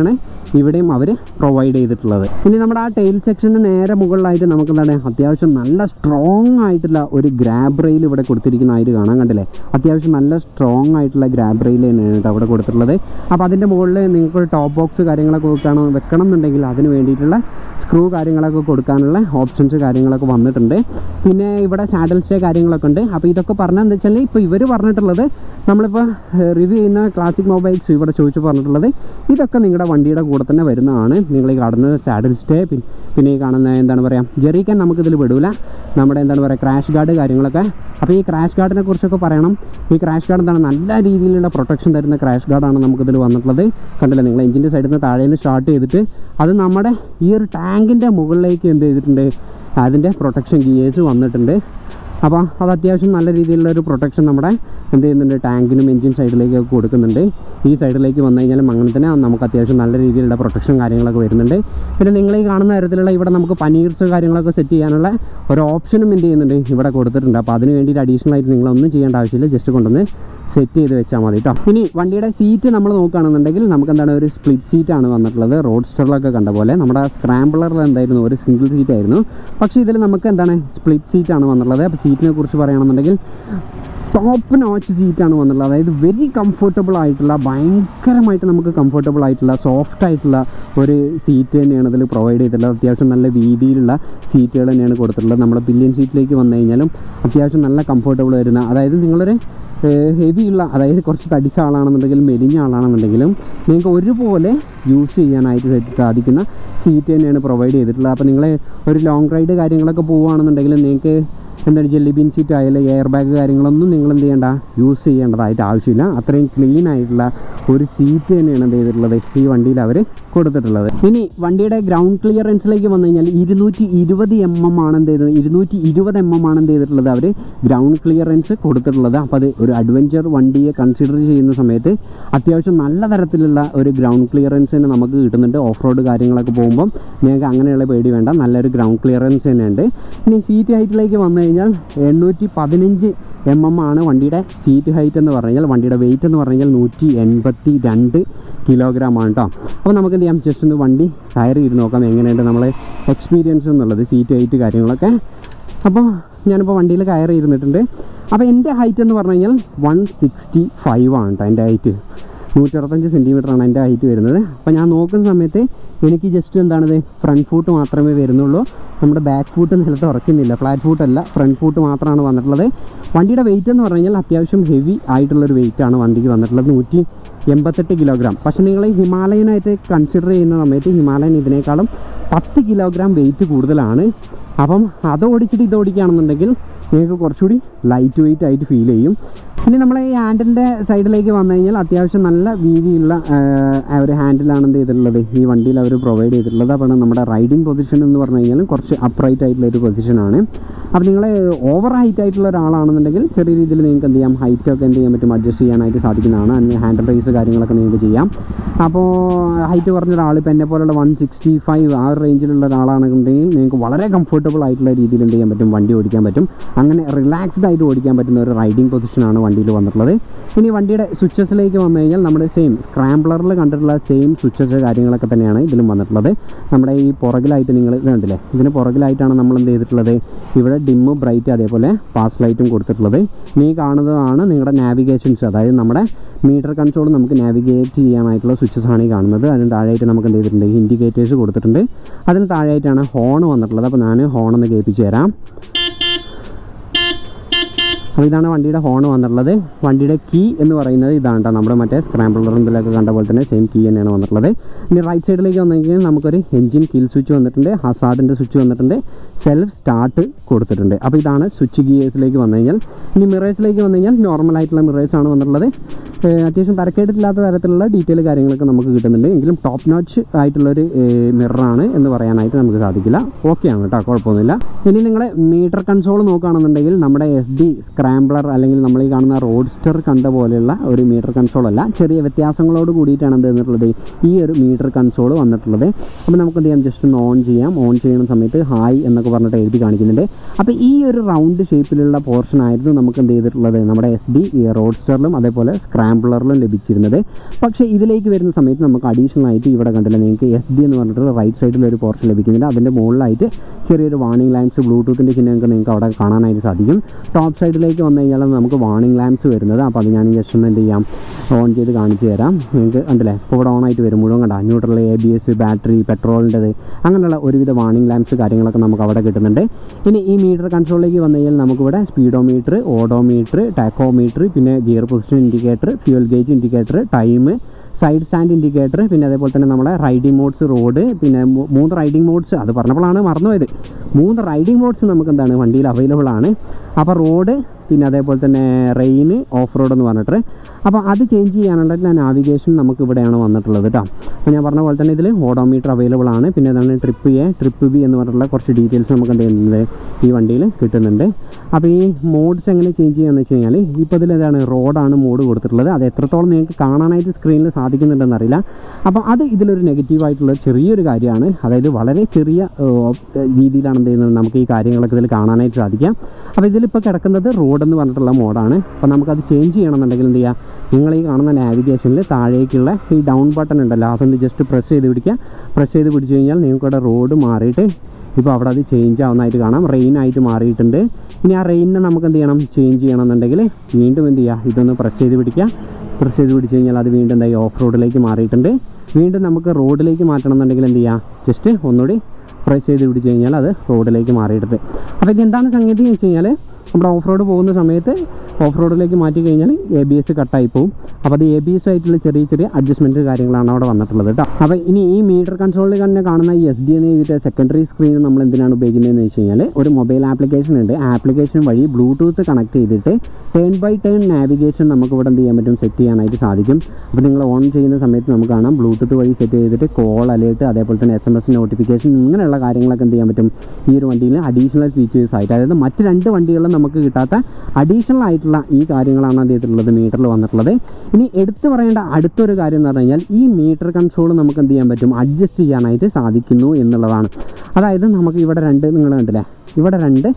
ഇവിടെയും അവർ പ്രൊവൈഡ് ചെയ്തിട്ടുള്ളത് ഇനി നമ്മുടെ ആ ടെയിൽ സെക്ഷന് നേരെ മുകളിലായിട്ട് നമുക്ക് എന്താണ് അത്യാവശ്യം നല്ല സ്ട്രോങ് ആയിട്ടുള്ള ഒരു ഗ്രാബ് റെയിൽ ഇവിടെ കൊടുത്തിരിക്കുന്നതായിട്ട് കാണാൻ കണ്ടില്ലേ അത്യാവശ്യം നല്ല സ്ട്രോങ് ആയിട്ടുള്ള ഗ്രാബ് റെയിൽ തന്നെയാണ് കേട്ടോ അവിടെ കൊടുത്തിട്ടുള്ളത് അപ്പോൾ അതിൻ്റെ മുകളിൽ നിങ്ങൾക്ക് ടോപ്പ് ബോക്സ് കാര്യങ്ങളൊക്കെ വെക്കണം വെക്കണം എന്നുണ്ടെങ്കിൽ അതിന് വേണ്ടിയിട്ടുള്ള സ്ക്രൂ കാര്യങ്ങളൊക്കെ കൊടുക്കാനുള്ള ഓപ്ഷൻസ് കാര്യങ്ങളൊക്കെ വന്നിട്ടുണ്ട് പിന്നെ ഇവിടെ സാഡൽ സ്റ്റേ കാര്യങ്ങളൊക്കെ ഉണ്ട് അപ്പോൾ ഇതൊക്കെ പറഞ്ഞാൽ എന്താ വെച്ചാൽ ഇപ്പോൾ ഇവർ പറഞ്ഞിട്ടുള്ളത് നമ്മളിപ്പോൾ റിവ്യൂ ചെയ്യുന്ന ക്ലാസിക് മൊബൈൽസ് ഇവിടെ ചോദിച്ചു പറഞ്ഞിട്ടുള്ളത് ഇതൊക്കെ നിങ്ങളുടെ വണ്ടിയുടെ കൂടെ തന്നെ വരുന്നതാണ് നിങ്ങൾ ഈ കാണുന്നത് സാഡിൽ സ്റ്റേ പിന്നെ ഈ കാണുന്ന എന്താണ് പറയുക ജെറിക്കാൻ നമുക്കിതിൽ വിടൂല നമ്മുടെ എന്താണ് പറയുക ക്രാഷ് ഗാർഡ് കാര്യങ്ങളൊക്കെ അപ്പോൾ ഈ ക്രാഷ് ഗാർഡിനെ കുറിച്ചൊക്കെ പറയണം ഈ ക്രാഷ് ഗാർഡ് എന്താണ് നല്ല രീതിയിലുള്ള പ്രൊട്ടക്ഷൻ തരുന്ന ക്രാഷ് ഗാർഡാണ് നമുക്കിതിൽ വന്നിട്ടുള്ളത് കണ്ടില്ല നിങ്ങൾ എഞ്ചിൻ്റെ സൈഡിൽ നിന്ന് താഴെ നിന്ന് സ്റ്റാർട്ട് ചെയ്തിട്ട് അത് നമ്മുടെ ഈ ഒരു ടാങ്കിൻ്റെ മുകളിലേക്ക് എന്ത് ചെയ്തിട്ടുണ്ട് അതിൻ്റെ പ്രൊട്ടക്ഷൻ ഗിയേഴ്സ് വന്നിട്ടുണ്ട് അപ്പോൾ അത് അത്യാവശ്യം നല്ല രീതിയിലുള്ള ഒരു പ്രൊട്ടക്ഷൻ നമ്മുടെ എന്ത് ചെയ്യുന്നുണ്ട് ടാങ്കിനും എഞ്ചിൻ സൈഡിലേക്കൊക്കെ കൊടുക്കുന്നുണ്ട് ഈ സൈഡിലേക്ക് വന്നു കഴിഞ്ഞാലും അങ്ങനെ തന്നെ നമുക്ക് അത്യാവശ്യം നല്ല രീതിയിലുള്ള പ്രൊട്ടക്ഷൻ കാര്യങ്ങളൊക്കെ വരുന്നുണ്ട് പിന്നെ നിങ്ങൾ ഈ കാണുന്ന തരത്തിലുള്ള ഇവിടെ നമുക്ക് പനീർസ് കാര്യങ്ങളൊക്കെ സെറ്റ് ചെയ്യാനുള്ള ഒരു ഓപ്ഷനും എന്ത് ചെയ്യുന്നുണ്ട് ഇവിടെ കൊടുത്തിട്ടുണ്ട് അപ്പോൾ അതിന് വേണ്ടിയിട്ട് അഡീഷണൽ ആയിട്ട് നിങ്ങളൊന്നും ചെയ്യേണ്ട ആവശ്യമില്ല ജസ്റ്റ് കൊണ്ടുവന്ന് സെറ്റ് ചെയ്ത് വെച്ചാൽ മതി കേട്ടോ ഇനി വണ്ടിയുടെ സീറ്റ് നമ്മൾ നോക്കുകയാണെന്നുണ്ടെങ്കിൽ നമുക്ക് എന്താണ് ഒരു സ്പ്ലിറ്റ് സീറ്റാണ് വന്നിട്ടുള്ളത് റോഡ് സ്റ്ററിലൊക്കെ കണ്ട പോലെ നമ്മുടെ സ്ക്രാമ്പിളറിൽ എന്തായിരുന്നു ഒരു സിംഗിൾ സീറ്റ് ആയിരുന്നു പക്ഷേ ഇതിൽ നമുക്ക് എന്താണ് സ്പ്ലിറ്റ് സീറ്റാണ് വന്നിട്ടുള്ളത് അപ്പോൾ സീറ്റിനെ കുറിച്ച് പറയുകയാണെന്നുണ്ടെങ്കിൽ ടോപ്പ് നോച്ച് സീറ്റാണ് വന്നിട്ടുള്ളത് അതായത് വെരി കംഫർട്ടബിൾ ആയിട്ടുള്ള ഭയങ്കരമായിട്ട് നമുക്ക് കംഫർട്ടബിൾ ആയിട്ടുള്ള സോഫ്റ്റ് ആയിട്ടുള്ള ഒരു സീറ്റ് തന്നെയാണ് ഇതിൽ പ്രൊവൈഡ് ചെയ്തിട്ടുള്ളത് അത്യാവശ്യം നല്ല വീതിയിലുള്ള സീറ്റുകൾ തന്നെയാണ് കൊടുത്തിട്ടുള്ളത് നമ്മുടെ ബില്യൺ സീറ്റിലേക്ക് വന്നു കഴിഞ്ഞാലും അത്യാവശ്യം നല്ല കംഫർട്ടബിൾ വരുന്ന അതായത് നിങ്ങളൊരു ഹെവി ഉള്ള അതായത് കുറച്ച് തടിച്ച ആളാണെന്നുണ്ടെങ്കിലും മെലിഞ്ഞ ആളാണെന്നുണ്ടെങ്കിലും നിങ്ങൾക്ക് ഒരുപോലെ യൂസ് ചെയ്യാനായിട്ട് സാധിക്കുന്ന സീറ്റ് തന്നെയാണ് പ്രൊവൈഡ് ചെയ്തിട്ടുള്ളത് അപ്പോൾ നിങ്ങൾ ഒരു ലോങ് റൈഡ് കാര്യങ്ങളൊക്കെ പോവുകയാണെന്നുണ്ടെങ്കിൽ നിങ്ങൾക്ക് എന്താണ് ജെല്ലി ബീൻ സീറ്റ് ആയാലും എയർ ബാഗ് കാര്യങ്ങളൊന്നും നിങ്ങൾ എന്ത് ചെയ്യേണ്ട യൂസ് ചെയ്യേണ്ടതായിട്ട് ആവശ്യമില്ല അത്രയും ക്ലീൻ ആയിട്ടുള്ള ഒരു സീറ്റ് തന്നെയാണ് എന്ത് ചെയ്തിട്ടുള്ളത് ഈ വണ്ടിയിൽ അവർ കൊടുത്തിട്ടുള്ളത് ഇനി വണ്ടിയുടെ ഗ്രൗണ്ട് ക്ലിയറൻസിലേക്ക് വന്നു കഴിഞ്ഞാൽ ഇരുന്നൂറ്റി ഇരുപത് എം എം ആണ് എന്ത് ചെയ്തത് ഇരുന്നൂറ്റി ഇരുപത് എം എം ആണ് എന്ത് ചെയ്തിട്ടുള്ളത് അവർ ഗ്രൗണ്ട് ക്ലിയറൻസ് കൊടുത്തിട്ടുള്ളത് അപ്പോൾ അത് ഒരു അഡ്വഞ്ചർ വണ്ടിയെ കൺസിഡർ ചെയ്യുന്ന സമയത്ത് അത്യാവശ്യം നല്ല തരത്തിലുള്ള ഒരു ഗ്രൗണ്ട് ക്ലിയറൻസിന് നമുക്ക് കിട്ടുന്നുണ്ട് ഓഫ് റോഡ് കാര്യങ്ങളൊക്കെ പോകുമ്പം നിങ്ങൾക്ക് അങ്ങനെയുള്ള പേടി വേണ്ട നല്ലൊരു ഗ്രൗണ്ട് ക്ലിയറൻസ് തന്നെയുണ്ട് ഇനി സീറ്റ് ഹൈറ്റിലേക്ക് വന്നു കഴിഞ്ഞാൽ എണ്ണൂറ്റി പതിനഞ്ച് എം എം ആണ് വണ്ടിയുടെ സീറ്റ് ഹൈറ്റ് എന്ന് പറഞ്ഞു കഴിഞ്ഞാൽ വണ്ടിയുടെ വെയിറ്റ് എന്ന് പറഞ്ഞു കഴിഞ്ഞാൽ നൂറ്റി എൺപത്തി രണ്ട് കിലോഗ്രാം ആണ് കേട്ടോ അപ്പോൾ നമുക്ക് എന്ത് ചെയ്യാം ജസ്റ്റ് ഒന്ന് വണ്ടി കയറി ഇരുന്ന് നോക്കാം എങ്ങനെയുണ്ട് നമ്മൾ എക്സ്പീരിയൻസ് എന്നുള്ളത് സീറ്റ് ഹൈറ്റ് കാര്യങ്ങളൊക്കെ അപ്പോൾ ഞാനിപ്പോൾ വണ്ടിയിൽ കയറി ഇരുന്നിട്ടുണ്ട് അപ്പോൾ എൻ്റെ ഹൈറ്റ് എന്ന് പറഞ്ഞു കഴിഞ്ഞാൽ വൺ സിക്സ്റ്റി ഫൈവ് ആണ് കേട്ടോ എൻ്റെ ഹൈറ്റ് നൂറ്ററുപത്തഞ്ച് സെൻറ്റിമീറ്ററാണ് എൻ്റെ ഹൈറ്റ് വരുന്നത് അപ്പോൾ ഞാൻ നോക്കുന്ന സമയത്ത് എനിക്ക് ജസ്റ്റ് എന്താണിത് ഫ്രണ്ട് ഫൂട്ട് മാത്രമേ വരുന്നുള്ളൂ നമ്മുടെ ബാക്ക് ഫൂട്ട് നിലത്ത് ഉറക്കുന്നില്ല ഫ്ലാറ്റ് ഫൂട്ട് അല്ല ഫ്രണ്ട് ഫൂട്ട് മാത്രമാണ് വന്നിട്ടുള്ളത് വണ്ടിയുടെ വെയിറ്റ് എന്ന് പറഞ്ഞു കഴിഞ്ഞാൽ അത്യാവശ്യം ഹെവി ആയിട്ടുള്ളൊരു വെയിറ്റ് ആണ് വണ്ടിക്ക് വന്നിട്ടുള്ളത് നൂറ്റി എൺപത്തെട്ട് കിലോഗ്രാം പക്ഷേ നിങ്ങൾ ഹിമാലയനായിട്ട് കൺസിഡർ ചെയ്യുന്ന സമയത്ത് ഹിമാലയൻ ഇതിനേക്കാളും പത്ത് കിലോഗ്രാം വെയിറ്റ് കൂടുതലാണ് അപ്പം അത് ഓടിച്ചിട്ട് ഇത് ഓടിക്കുകയാണെന്നുണ്ടെങ്കിൽ നിങ്ങൾക്ക് കുറച്ചുകൂടി ലൈറ്റ് വെയിറ്റ് ആയിട്ട് ഫീൽ ചെയ്യും ഇനി നമ്മൾ ഈ ഹാൻഡിലിൻ്റെ സൈഡിലേക്ക് വന്നു കഴിഞ്ഞാൽ അത്യാവശ്യം നല്ല വീതിയുള്ള ആ, ഒരു ഹാൻഡിലാണ് എന്ത് ചെയ്തിട്ടുള്ളത് ഈ വണ്ടിയിൽ അവർ പ്രൊവൈഡ് ചെയ്തിട്ടുള്ളത് അപ്പോൾ നമ്മുടെ റൈഡിങ് പൊസിഷൻ എന്ന് പറഞ്ഞു കഴിഞ്ഞാൽ കുറച്ച് അപ്രൈറ്റ് ആയിട്ടുള്ള ഒരു പൊസിഷനാണ് അപ്പോൾ നിങ്ങൾ ഓവർ ഹൈറ്റ് ആയിട്ടുള്ള ഒരാളാണെന്നുണ്ടെങ്കിൽ ചെറിയ രീതിയിൽ നിങ്ങൾക്ക് എന്ത് ചെയ്യാം ഹൈറ്റ് ഒക്കെ എന്ത് ചെയ്യാൻ പറ്റും അഡ്ജസ്റ്റ് ചെയ്യാനായിട്ട് സാധിക്കുന്നതാണ് അല്ലെങ്കിൽ ഹാൻഡിൽ റേസ് കാര്യങ്ങളൊക്കെ നിങ്ങൾക്ക് ചെയ്യാം അപ്പോൾ ഹൈറ്റ് കുറഞ്ഞ ഒരാൾ ഇപ്പോൾ എന്നെ പോലുള്ള വൺ സിക്സ്റ്റി ഫൈവ് ആ ഒരു റേഞ്ചിലുള്ള ഒരാളാണെന്നുണ്ടെങ്കിൽ നിങ്ങൾക്ക് വളരെ കംഫർട്ടബിൾ ആയിട്ടുള്ള രീതിയിൽ എന്ത് ചെയ്യാൻ പറ്റും വണ്ടി ഓടിക്കാൻ പറ്റും അങ്ങനെ റിലാക്സ്ഡ് ആയിട്ട് ഓടിക്കാൻ പറ്റുന്ന ഒരു റൈഡിംഗ് പൊസിഷനാണ് വണ്ടിയിൽ വന്നിട്ടുള്ളത് ഇനി വണ്ടിയുടെ സ്വിച്ചസിലേക്ക് വന്നു കഴിഞ്ഞാൽ നമ്മുടെ സെയിം സ്ക്രാംബ്ലറിൽ കണ്ടിട്ടുള്ള സെയിം സ്വിച്ചസ് കാര്യങ്ങളൊക്കെ തന്നെയാണ് ഇതിലും വന്നിട്ടുള്ളത് നമ്മുടെ ഈ പുറകിലായിട്ട് നിങ്ങൾ ഇത് കണ്ടില്ലേ ഇതിന് പുറകിലായിട്ടാണ് നമ്മൾ എന്ത് ചെയ്തിട്ടുള്ളത് ഇവിടെ ഡിമ്മ് ബ്രൈറ്റ് അതേപോലെ പാസ് ലൈറ്റും കൊടുത്തിട്ടുള്ളത് ഇനി ഈ കാണുന്നതാണ് നിങ്ങളുടെ നാവിഗേഷൻസ് അതായത് നമ്മുടെ മീറ്റർ കൺട്രോൾ നമുക്ക് നാവിഗേറ്റ് ചെയ്യാനായിട്ടുള്ള സ്വിച്ചസ് ആണ് ഈ കാണുന്നത് അതിന് താഴെയായിട്ട് നമുക്ക് എന്ത് ചെയ്തിട്ടുണ്ട് ഇൻഡിക്കേറ്റേഴ്സ് കൊടുത്തിട്ടുണ്ട് അതിന് താഴെയായിട്ടാണ് ഹോൺ വന്നിട്ടുള്ളത് അപ്പോൾ ഞാൻ ഹോൺ ഒന്ന് കേൾപ്പിച്ച് തരാം അപ്പോൾ ഇതാണ് വണ്ടിയുടെ ഹോൺ വന്നിട്ടുള്ളത് വണ്ടിയുടെ കീ എന്ന് പറയുന്നത് ഇതാണ് കേട്ടോ നമ്മുടെ മറ്റേ സ്ക്രാമ്പിളർ ഇതിലൊക്കെ കണ്ട പോലെ തന്നെ സെയിം കീ തന്നെയാണ് വന്നിട്ടുള്ളത് ഇനി റൈറ്റ് സൈഡിലേക്ക് വന്നു കഴിഞ്ഞാൽ നമുക്കൊരു എഞ്ചിൻ കിൽ സ്വിച്ച് വന്നിട്ടുണ്ട് ഹസാഡിൻ്റെ സ്വിച്ച് വന്നിട്ടുണ്ട് സെൽഫ് സ്റ്റാർട്ട് കൊടുത്തിട്ടുണ്ട് അപ്പോൾ ഇതാണ് സ്വിച്ച് ഗിയേഴ്സിലേക്ക് വന്നു കഴിഞ്ഞാൽ ഇനി മിറേഴ്സിലേക്ക് വന്നു കഴിഞ്ഞാൽ നോർമൽ ആയിട്ടുള്ള മിറേഴ്സ് ആണ് വന്നിട്ടുള്ളത് ഏഹ് അത്യാവശ്യം തരക്കേടില്ലാത്ത തരത്തിലുള്ള ഡീറ്റെയിൽ കാര്യങ്ങളൊക്കെ നമുക്ക് കിട്ടുന്നുണ്ട് എങ്കിലും ടോപ്പ് നോച്ച് ആയിട്ടുള്ളൊരു മിററാണ് എന്ന് പറയാനായിട്ട് നമുക്ക് സാധിക്കില്ല ഓക്കെ ആണ് കേട്ടോ കുഴപ്പമൊന്നുമില്ല ഇനി നിങ്ങൾ മീറ്റർ കൺസോൾ നോക്കുകയാണെന്നുണ്ടെങ്കിൽ നമ്മുടെ എസ് ഡി സ്ക്രാംബ്ലർ അല്ലെങ്കിൽ നമ്മൾ ഈ കാണുന്ന റോഡ്സ്റ്റർ കണ്ട പോലെയുള്ള ഒരു മീറ്റർ കൺസോൾ അല്ല ചെറിയ വ്യത്യാസങ്ങളോട് കൂടിയിട്ടാണ് എന്ത് ചെയ്തിട്ടുള്ളത് ഈ ഒരു മീറ്റർ കൺസോൾ വന്നിട്ടുള്ളത് അപ്പോൾ നമുക്ക് എന്ത് ചെയ്യാം ജസ്റ്റ് ഒന്ന് ഓൺ ചെയ്യാം ഓൺ ചെയ്യുന്ന സമയത്ത് ഹായ് എന്നൊക്കെ പറഞ്ഞിട്ട് എഴുതി കാണിക്കുന്നുണ്ട് അപ്പോൾ ഈ ഒരു റൗണ്ട് ഷേപ്പിലുള്ള പോർഷൻ ആയിരുന്നു നമുക്ക് എന്ത് ചെയ്തിട്ടുള്ളത് നമ്മുടെ എസ് ഡി ഈ റോഡ്സ്റ്ററിലും അതേപോലെ സ്ക്രാം സ്ക്രാംബ്ലറിലും ലഭിച്ചിരുന്നത് പക്ഷേ ഇതിലേക്ക് വരുന്ന സമയത്ത് നമുക്ക് അഡീഷണൽ ആയിട്ട് ഇവിടെ കണ്ടില്ല നിങ്ങൾക്ക് എസ് ഡി എന്ന് പറഞ്ഞിട്ട് റൈറ്റ് സൈഡിൽ ഒരു പോർഷൻ ലഭിക്കുന്നുണ്ട് അതിൻ്റെ മുകളിലായിട്ട് ചെറിയൊരു വാണിംഗ് ലാംപ്സ് ബ്ലൂടൂത്തിൻ്റെ ചിഹ്നമൊക്കെ നിങ്ങൾക്ക് അവിടെ കാണാനായിട്ട് സാധിക്കും ടോപ്പ് സൈഡിലേക്ക് വന്നു കഴിഞ്ഞാൽ നമുക്ക് വാണിംഗ് ലാംപ്സ് വരുന്നത് അപ്പോൾ അത് ഞാൻ ജസ്റ്റ് ഒന്ന് എന്ത് ചെയ്യാം ഓൺ ചെയ്ത് കാണിച്ചു തരാം നിങ്ങൾക്ക് കണ്ടില്ലേ ഇപ്പോൾ ഇവിടെ ഓൺ ആയിട്ട് വരും മുഴുവൻ കണ്ട neutral A B S battery പെട്രോളിൻ്റെത് അങ്ങനെയുള്ള ഒരുവിധ വാണിംഗ് ലാംപ്സ് കാര്യങ്ങളൊക്കെ നമുക്ക് അവിടെ കിട്ടുന്നുണ്ട് ഇനി ഈ മീറ്റർ കൺട്രോളിലേക്ക് വന്നു കഴിഞ്ഞാൽ നമുക്കിവിടെ സ്പീഡോമീറ്റർ ഓഡോമീറ്റർ ടാക്കോമീറ്റർ പിന്നെ gear position indicator fuel gauge indicator time side stand indicator പിന്നെ അതേപോലെ തന്നെ നമ്മുടെ റൈഡിംഗ് മോഡ്സ് റോഡ് പിന്നെ മൂ- മൂന്ന് റൈഡിംഗ് മോഡ്സ് അത് പറഞ്ഞപ്പോഴാണ് മറന്നുപോയത് മൂന്ന് റൈഡിംഗ് മോഡ്സ് നമുക്ക് എന്താണ് വണ്ടിയിൽ അവൈലബിൾ ആണ് അപ്പോൾ റോഡ് പിന്നെ അതേപോലെ തന്നെ റെയിൻ ഓഫ് റോഡ് എന്ന് പറഞ്ഞിട്ട് അപ്പോൾ അത് ചേഞ്ച് ചെയ്യാനുള്ള നാവിഗേഷൻ നമുക്ക് ഇവിടെയാണ് വന്നിട്ടുള്ളത് കേട്ടോ അപ്പോൾ ഞാൻ പറഞ്ഞ പോലെ തന്നെ ഇതിൽ ഓഡോമീറ്റർ അവൈലബിൾ ആണ് പിന്നെ അതാണ് ട്രിപ്പ് എ ട്രിപ്പ് ബി എന്ന് പറഞ്ഞിട്ടുള്ള കുറച്ച് ഡീറ്റെയിൽസ് നമുക്ക് എന്ത് ചെയ്യുന്നുണ്ട് ഈ വണ്ടിയിൽ കിട്ടുന്നുണ്ട് അപ്പോൾ ഈ മോഡ്സ് എങ്ങനെ ചേഞ്ച് ചെയ്യാന്ന് വെച്ച് കഴിഞ്ഞാൽ ഇപ്പോൾ ഇതിൽ ഏതാണ് റോഡാണ് മോഡ് കൊടുത്തിട്ടുള്ളത് അത് എത്രത്തോളം നിങ്ങൾക്ക് കാണാനായിട്ട് സ്ക്രീനിൽ സാധിക്കുന്നുണ്ടെന്ന് അറിയില്ല അപ്പോൾ അത് ഇതിലൊരു നെഗറ്റീവായിട്ടുള്ള ചെറിയൊരു കാര്യമാണ് അതായത് വളരെ ചെറിയ ഏഹ്, രീതിയിലാണ് എന്ത് ചെയ്യുന്നത് നമുക്ക് ഈ കാര്യങ്ങളൊക്കെ ഇതിൽ കാണാനായിട്ട് സാധിക്കാം അപ്പോൾ ഇതിലിപ്പോൾ കിടക്കുന്നത് റോഡ് എന്ന് പറഞ്ഞിട്ടുള്ള മോഡാണ് അപ്പോൾ നമുക്കത് ചേഞ്ച് ചെയ്യണമെന്നുണ്ടെങ്കിൽ എന്ത് ചെയ്യുക നിങ്ങൾ ഈ കാണുന്ന നാവിഗേഷനിൽ താഴേക്കുള്ള ഈ ഡൗൺ ബട്ടൺ ഉണ്ടല്ലോ അതൊന്ന് ജസ്റ്റ് പ്രസ് ചെയ്ത് പിടിക്കുക പ്രസ് ചെയ്ത് പിടിച്ച് കഴിഞ്ഞാൽ നിങ്ങൾക്കവിടെ റോഡ് മാറിയിട്ട് ഇപ്പോൾ അവിടെ അത് ചേഞ്ച് ആവുന്നതായിട്ട് കാണാം റെയിൻ ആയിട്ട് മാറിയിട്ടുണ്ട് ഇനി ആ റെയിനിനെ നമുക്ക് എന്ത് ചെയ്യണം ചേഞ്ച് ചെയ്യണമെന്നുണ്ടെങ്കിൽ വീണ്ടും എന്ത് ചെയ്യുക ഇതൊന്ന് പ്രസ് ചെയ്ത് പിടിക്കുക പ്രസ് ചെയ്ത് പിടിച്ച് കഴിഞ്ഞാൽ അത് വീണ്ടും എന്തായി ഓഫ് റോഡിലേക്ക് മാറിയിട്ടുണ്ട് വീണ്ടും നമുക്ക് റോഡിലേക്ക് മാറ്റണം എന്നുണ്ടെങ്കിൽ എന്ത് ചെയ്യുക ജസ്റ്റ് ഒന്നുകൂടി പ്രസ് ചെയ്ത് പിടിച്ച് കഴിഞ്ഞാൽ അത് റോഡിലേക്ക് മാറിയിട്ടുണ്ട് അപ്പോൾ ഇത് എന്താണ് സംഗതി എന്ന് വെച്ച് കഴിഞ്ഞാൽ നമ്മുടെ ഓഫ് റോഡ് പോകുന്ന സമയത്ത് ഓഫ് റോഡിലേക്ക് മാറ്റി കഴിഞ്ഞാൽ എ ബി എസ് കട്ടായി പോകും അപ്പോൾ അത് എ ബി എസ് ആയിട്ടുള്ള ചെറിയ ചെറിയ അഡ്ജസ്റ്റ്മെൻറ്റ് കാര്യങ്ങളാണ് അവിടെ വന്നിട്ടുള്ളത് കേട്ടോ അപ്പോൾ ഇനി ഈ മീറ്റർ കൺസോളിൽ തന്നെ കാണുന്ന ഈ എസ് ഡി എന്ന് എഴുതിയിട്ട് സെക്കൻഡറി സ്ക്രീൻ നമ്മൾ എന്തിനാണ് ഉപയോഗിക്കുന്നതെന്ന് വെച്ച് കഴിഞ്ഞാൽ ഒരു മൊബൈൽ ആപ്ലിക്കേഷൻ ഉണ്ട് ആപ്ലിക്കേഷൻ വഴി ബ്ലൂടൂത്ത് കണക്ട് ചെയ്തിട്ട് ടേൺ ബൈ ടേൺ നാവിഗേഷൻ നമുക്ക് ഇവിടെ എന്ത് ചെയ്യാൻ പറ്റും സെറ്റ് ചെയ്യാനായിട്ട് സാധിക്കും അപ്പോൾ നിങ്ങൾ ഓൺ ചെയ്യുന്ന സമയത്ത് നമുക്ക് കാണാം ബ്ലൂടൂത്ത് വഴി സെറ്റ് ചെയ്തിട്ട് കോൾ അലേർട്ട് അതേപോലെ തന്നെ എസ് എം എസ് നോട്ടിഫിക്കേഷൻ ഇങ്ങനെയുള്ള കാര്യങ്ങളൊക്കെ എന്ത് ചെയ്യാൻ പറ്റും ഈ ഒരു വണ്ടിയിൽ അഡീഷണൽ ഫീച്ചേഴ്സ് ആയിട്ട് അതായത് മറ്റ് രണ്ട് വണ്ടികളിലും നമുക്ക് കിട്ടാത്ത അഡീഷണൽ ആയിട്ടുള്ള ഈ കാര്യങ്ങളാണ് എന്ത് ചെയ്തിട്ടുള്ളത് മീറ്ററിൽ വന്നിട്ടുള്ളത് ഇനി എടുത്തു പറയേണ്ട അടുത്തൊരു കാര്യം എന്ന് പറഞ്ഞു കഴിഞ്ഞാൽ ഈ മീറ്റർ കൺസോൾ നമുക്ക് എന്ത് ചെയ്യാൻ പറ്റും അഡ്ജസ്റ്റ് ചെയ്യാനായിട്ട് സാധിക്കുന്നു എന്നുള്ളതാണ് അതായത് നമുക്ക് ഇവിടെ രണ്ട് നിങ്ങൾ കണ്ടില്ലേ ഇവിടെ രണ്ട്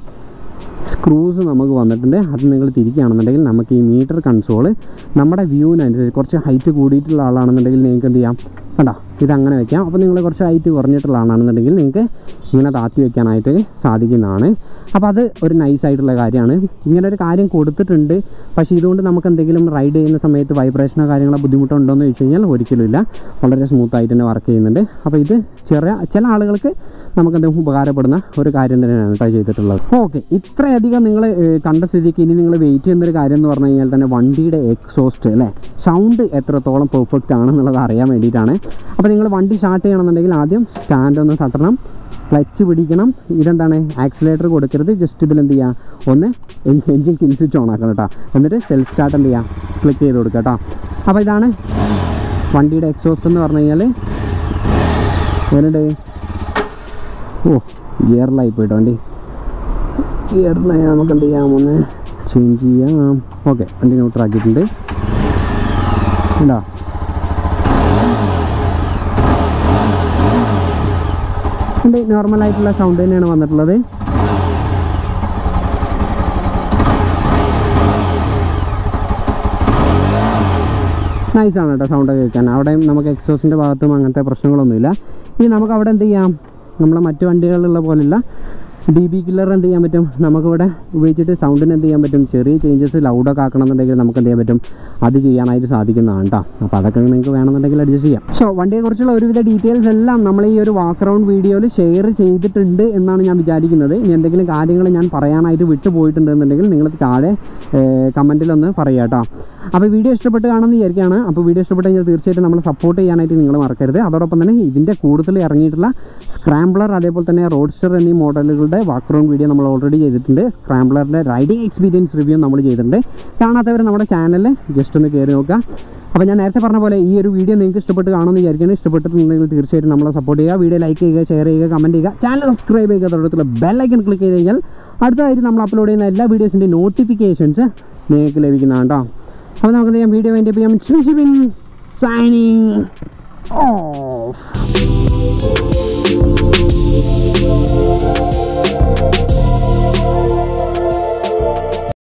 സ്ക്രൂസ് നമുക്ക് വന്നിട്ടുണ്ട് അത് നിങ്ങൾ തിരിക്കുകയാണെന്നുണ്ടെങ്കിൽ നമുക്ക് ഈ മീറ്റർ കൺസോൾ നമ്മുടെ വ്യൂവിനനുസരിച്ച് കുറച്ച് ഹൈറ്റ് കൂടിയിട്ടുള്ള ആളാണെന്നുണ്ടെങ്കിൽ നിങ്ങൾക്ക് എന്ത് ചെയ്യാം കണ്ടോ ഇതങ്ങനെ വെക്കാം അപ്പോൾ നിങ്ങൾ കുറച്ച് ഹൈറ്റ് കുറഞ്ഞിട്ടുള്ള ആളാണെന്നുണ്ടെങ്കിൽ നിങ്ങൾക്ക് ഇങ്ങനെ താത്തി വെക്കാനായിട്ട് സാധിക്കുന്നതാണ് അപ്പോൾ അത് ഒരു നൈസ് ആയിട്ടുള്ള കാര്യമാണ് ഇങ്ങനെ ഒരു കാര്യം കൊടുത്തിട്ടുണ്ട് പക്ഷേ ഇതുകൊണ്ട് നമുക്ക് എന്തെങ്കിലും റൈഡ് ചെയ്യുന്ന സമയത്ത് വൈബ്രേഷനോ കാര്യങ്ങളോ ബുദ്ധിമുട്ടുണ്ടോ എന്ന് ചോദിച്ചു കഴിഞ്ഞാൽ ഒരിക്കലും ഇല്ല വളരെ സ്മൂത്ത് ആയിട്ട് തന്നെ വർക്ക് ചെയ്യുന്നുണ്ട് അപ്പോൾ ഇത് ചെറിയ ചില ആളുകൾക്ക് നമുക്ക് എന്തെങ്കിലും ഉപകാരപ്പെടുന്ന ഒരു കാര്യം തന്നെയാണ് കേട്ടോ ചെയ്തിട്ടുള്ളത് ഓക്കെ ഇത്രയധികം നിങ്ങൾ കണ്ട സ്ഥിതിക്ക് ഇനി നിങ്ങൾ വെയിറ്റ് ചെയ്യുന്നൊരു കാര്യം എന്ന് പറഞ്ഞു കഴിഞ്ഞാൽ തന്നെ വണ്ടിയുടെ എക്സോസ്റ്റ് അല്ലേ സൗണ്ട് എത്രത്തോളം പെർഫെക്റ്റ് ആണെന്നുള്ളത് അറിയാൻ വേണ്ടിയിട്ടാണ് അപ്പോൾ നിങ്ങൾ വണ്ടി സ്റ്റാർട്ട് ചെയ്യണമെന്നുണ്ടെങ്കിൽ ആദ്യം സ്റ്റാൻഡ് ഒന്ന് തട്ടണം ക്ലച്ച് പിടിക്കണം ഇതെന്താണ് ആക്സിലേറ്റർ കൊടുക്കരുത് ജസ്റ്റ് ഇതിൽ എന്ത് ചെയ്യുക ഒന്ന് എഞ്ചിൻ കിൽ സ്വിച്ച് ഓൺ ആക്കണം കേട്ടോ എന്നിട്ട് സെൽഫ് സ്റ്റാർട്ട് എന്ത് ചെയ്യുക ക്ലിക്ക് ചെയ്ത് കൊടുക്കുക കേട്ടോ അപ്പോൾ ഇതാണ് വണ്ടിയുടെ എക്സോസ്റ്റ് എന്ന് പറഞ്ഞു കഴിഞ്ഞാൽ എങ്ങനെയുണ്ട് ഓ ഗിയറിലായി പോയിട്ട് വണ്ടി ഗിയറിലായി നമുക്ക് എന്ത് ചെയ്യാം ഒന്ന് ചേഞ്ച് ചെയ്യാം ഓക്കെ വണ്ടി ന്യൂട്രാക്കിയിട്ടുണ്ട് ഉണ്ടോ ഉണ്ട് നോർമലായിട്ടുള്ള സൗണ്ട് തന്നെയാണ് വന്നിട്ടുള്ളത് നൈസാണ് കേട്ടോ സൗണ്ട് കേൾക്കാൻ അവിടെ നമുക്ക് എക്സോസിൻ്റെ ഭാഗത്തും അങ്ങനത്തെ പ്രശ്നങ്ങളൊന്നുമില്ല ഇനി നമുക്ക് അവിടെ എന്ത് ചെയ്യാം നമ്മളെ മറ്റു വണ്ടികളിലുള്ള പോലെയുള്ള ഡി ബി കില്ലർ എന്ത് ചെയ്യാൻ പറ്റും നമുക്കിവിടെ ഉപയോഗിച്ചിട്ട് സൗണ്ടിന് എന്ത് ചെയ്യാൻ പറ്റും ചെറിയ ചേഞ്ചസ് ലൗഡൊക്കെ ആക്കണമെന്നുണ്ടെങ്കിൽ നമുക്ക് എന്ത് ചെയ്യാൻ പറ്റും അത് ചെയ്യാനായിട്ട് സാധിക്കുന്നതാണ് കേട്ടോ അപ്പോൾ അതൊക്കെ നിങ്ങൾക്ക് വേണമെന്നുണ്ടെങ്കിൽ അഡ്ജസ്റ്റ് ചെയ്യാം സോ വണ്ടിയെക്കുറിച്ചുള്ള ഒരുവിധ ഡീറ്റെയിൽസ് എല്ലാം നമ്മൾ ഈ ഒരു വാക്ക് റൗണ്ട് വീഡിയോയിൽ ഷെയർ ചെയ്തിട്ടുണ്ട് എന്നാണ് ഞാൻ വിചാരിക്കുന്നത് ഇനി എന്തെങ്കിലും കാര്യങ്ങൾ ഞാൻ പറയാനായിട്ട് വിട്ടുപോയിട്ടുണ്ടെന്നുണ്ടെങ്കിൽ നിങ്ങൾ താഴെ കമൻറ്റിലൊന്ന് പറയുക കേട്ടോ അപ്പോൾ വീഡിയോ ഇഷ്ടപ്പെട്ട് കാണുമെന്ന് വിചാരിക്കുകയാണ് അപ്പോൾ വീഡിയോ ഇഷ്ടപ്പെട്ട് കഴിഞ്ഞാൽ തീർച്ചയായിട്ടും നമ്മൾ സപ്പോർട്ട് ചെയ്യാനായിട്ട് നിങ്ങൾ മറക്കരുത് അതോടൊപ്പം തന്നെ ഇതിൻ്റെ കൂടുതൽ ഇറങ്ങിയിട്ടുള്ള സ്ക്രാംബ്ലർ അതേപോലെ തന്നെ റോഡ്സ്റ്റർ എന്നീ മോഡലുകളുടെ വാക്ക്റൗണ്ട് വീഡിയോ നമ്മൾ ഓൾറെഡി ചെയ്തിട്ടുണ്ട് സ്ക്രാംബ്ലറിൻ്റെ റൈഡിംഗ് എക്സ്പീരിയൻസ് റിവ്യൂ നമ്മൾ ചെയ്തിട്ടുണ്ട് കാണാത്തവർ നമ്മുടെ ചാനലിൽ ജസ്റ്റ് ഒന്ന് കയറി നോക്കുക അപ്പോൾ ഞാൻ നേരത്തെ പറഞ്ഞ പോലെ ഈ ഒരു വീഡിയോ നിങ്ങൾക്ക് ഇഷ്ടപ്പെട്ട് കാണുമെന്ന് വിചാരിക്കുന്നു ഇഷ്ടപ്പെട്ടിട്ടുണ്ടെങ്കിൽ തീർച്ചയായിട്ടും നമ്മളെ സപ്പോർട്ട് ചെയ്യുക വീഡിയോ ലൈക്ക് ചെയ്യുക ഷെയർ ചെയ്യുക കമൻറ്റ് ചെയ്യുക ചാനൽ സബ്സ്ക്രൈബ് ചെയ്യുക തുടർത്തുള്ള ബെല്ലൈക്കൺ ക്ലിക്ക് ചെയ്ത് കഴിഞ്ഞാൽ അടുത്തതായിട്ട് നമ്മൾ അപ്ലോഡ് ചെയ്യുന്ന എല്ലാ വീഡിയോസിൻ്റെ നോട്ടിഫിക്കേഷൻസ് നിങ്ങൾക്ക് ലഭിക്കുന്നതാണ് കേട്ടോ അപ്പോൾ നമുക്ക് ചെയ്യാം വീഡിയോ വേണ്ടി ചെയ്യാം ഷിബിൻ സൈനിങ് ഓഫ്